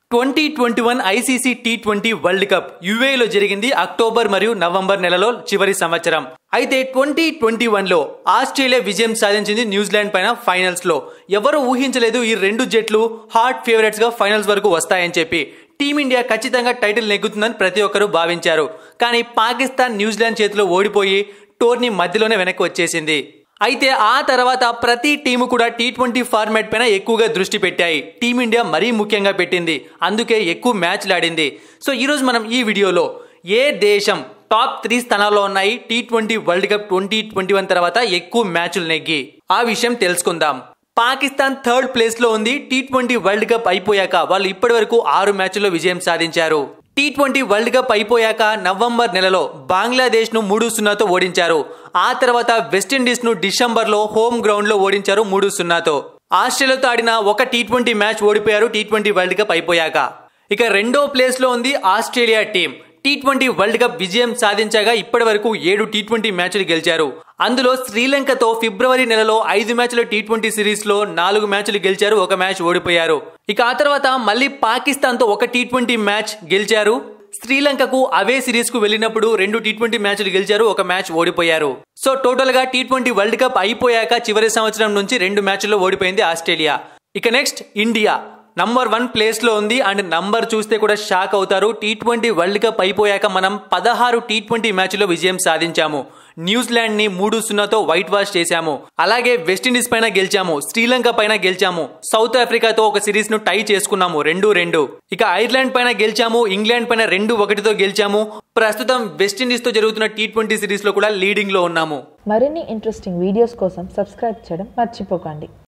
twenty twenty one ICC T twenty world cup యుఏలో జరిగింది October మరియు నవంబర్ నెలలో చివరి సంవత్సరం అయితే ట్వంటీ ట్వంటీ వన్ లో ఆస్ట్రేలియా విజయం సాధించింది న్యూజిలాండ్ పైన ఫైనల్స్ లో ఎవరు ఊహించలేదు ఈ రెండు జట్లు హాట్ ఫేవరెట్స్ గా ఫైనల్స్ వరకు వస్తాయని చెప్పి టీమిండియా ఖచ్చితంగా టైటిల్ నెగ్గుతుందని ప్రతి ఒక్కరూ భావించారు కానీ పాకిస్తాన్ న్యూజిలాండ్ చేతిలో ఓడిపోయి టోర్నీ మధ్యలోనే వెనక్కి వచ్చేసింది అయితే ఆ తర్వాత ప్రతి టీము కూడా టీ ట్వంటీ ఫార్మాట్ పైన ఎక్కువగా దృష్టి పెట్టాయి టీమిండియా మరీ ముఖ్యంగా పెట్టింది అందుకే ఎక్కువ మ్యాచ్లు ఆడింది సో ఈరోజు మనం ఈ వీడియోలో ఏ దేశం టాప్ త్రీ స్థానాల్లో ఉన్నాయి T twenty world cup twenty twenty one తర్వాత ఎక్కువ మ్యాచ్లు నెగ్గి ఆ విషయం తెలుసుకుందాం పాకిస్తాన్ థర్డ్ ప్లేస్ లో ఉంది టీ ట్వంటీ వరల్డ్ కప్ అయిపోయాక వాళ్ళు ఇప్పటి వరకు ఆరు మ్యాచ్ల్లో విజయం సాధించారు టీ ట్వంటీ వరల్డ్ కప్ అయిపోయాక నవంబర్ నెలలో బంగ్లాదేశ్ ను మూడు సున్నాతో ఓడించారు ఆ తర్వాత వెస్టిండీస్ ను డిసెంబర్ లో హోమ్ గ్రౌండ్ లో ఓడించారు మూడు సున్నాతో ఆస్ట్రేలియాతో ఆడిన ఒక టీ ట్వంటీ మ్యాచ్ ఓడిపోయారు టీ ట్వంటీ వరల్డ్ కప్ అయిపోయాక ఇక రెండో ప్లేస్ లో ఉంది Australia team T twenty world cup విజయం సాధించగా ఇప్పటి వరకు ఏడు టీ ట్వంటీ మ్యాచ్లు గెలిచారు అందులో శ్రీలంకతో ఫిబ్రవరి నెలలో ఐదు మ్యాచ్ల టీ ట్వంటీ సిరీస్ లో నాలుగు మ్యాచ్లు గెలిచారు ఒక మ్యాచ్ ఓడిపోయారు ఇక ఆ తర్వాత మళ్ళీ పాకిస్తాన్ తో ఒక టీ ట్వంటీ మ్యాచ్ గెలిచారు శ్రీలంకకు అవే సిరీస్ కు వెళ్ళినప్పుడు రెండు టీ ట్వంటీ మ్యాచ్లు గెలిచారు ఒక మ్యాచ్ ఓడిపోయారు సో టోటల్ గా టీ ట్వంటీ వరల్డ్ కప్ అయిపోయాక చివరి సంవత్సరం నుంచి రెండు మ్యాచ్ల్లో ఓడిపోయింది ఆస్ట్రేలియా ఇక next India number one place లో ఉంది అండ్ నంబర్ చూస్తే కూడా షాక్ అవుతారు టీ ట్వంటీ వరల్డ్ కప్ అయిపోయాక మనం పదహారు టీ ట్వంటీ మ్యాచ్లో విజయం సాధించాము న్యూజిలాండ్ ని మూడు సున్నాతో వైట్ వాష్ చేశాము అలాగే వెస్టిండీస్ పైన గెలిచాము శ్రీలంక పైన గెలిచాము సౌత్ ఆఫ్రికాతో ఒక సిరీస్ ను టై చేసుకున్నాము రెండు రెండు ఇక ఐర్లాండ్ పైన గెలిచాము ఇంగ్లాండ్ పైన రెండు ఒకటితో గెలిచాము ప్రస్తుతం వెస్టిండీస్ తో జరుగుతున్న టీ ట్వంటీ సిరీస్ లో కూడా లీడింగ్ లో ఉన్నాము మరిన్ని ఇంట్రెస్టింగ్ వీడియోస్ కోసం సబ్స్క్రైబ్ చేయడం మర్చిపోకండి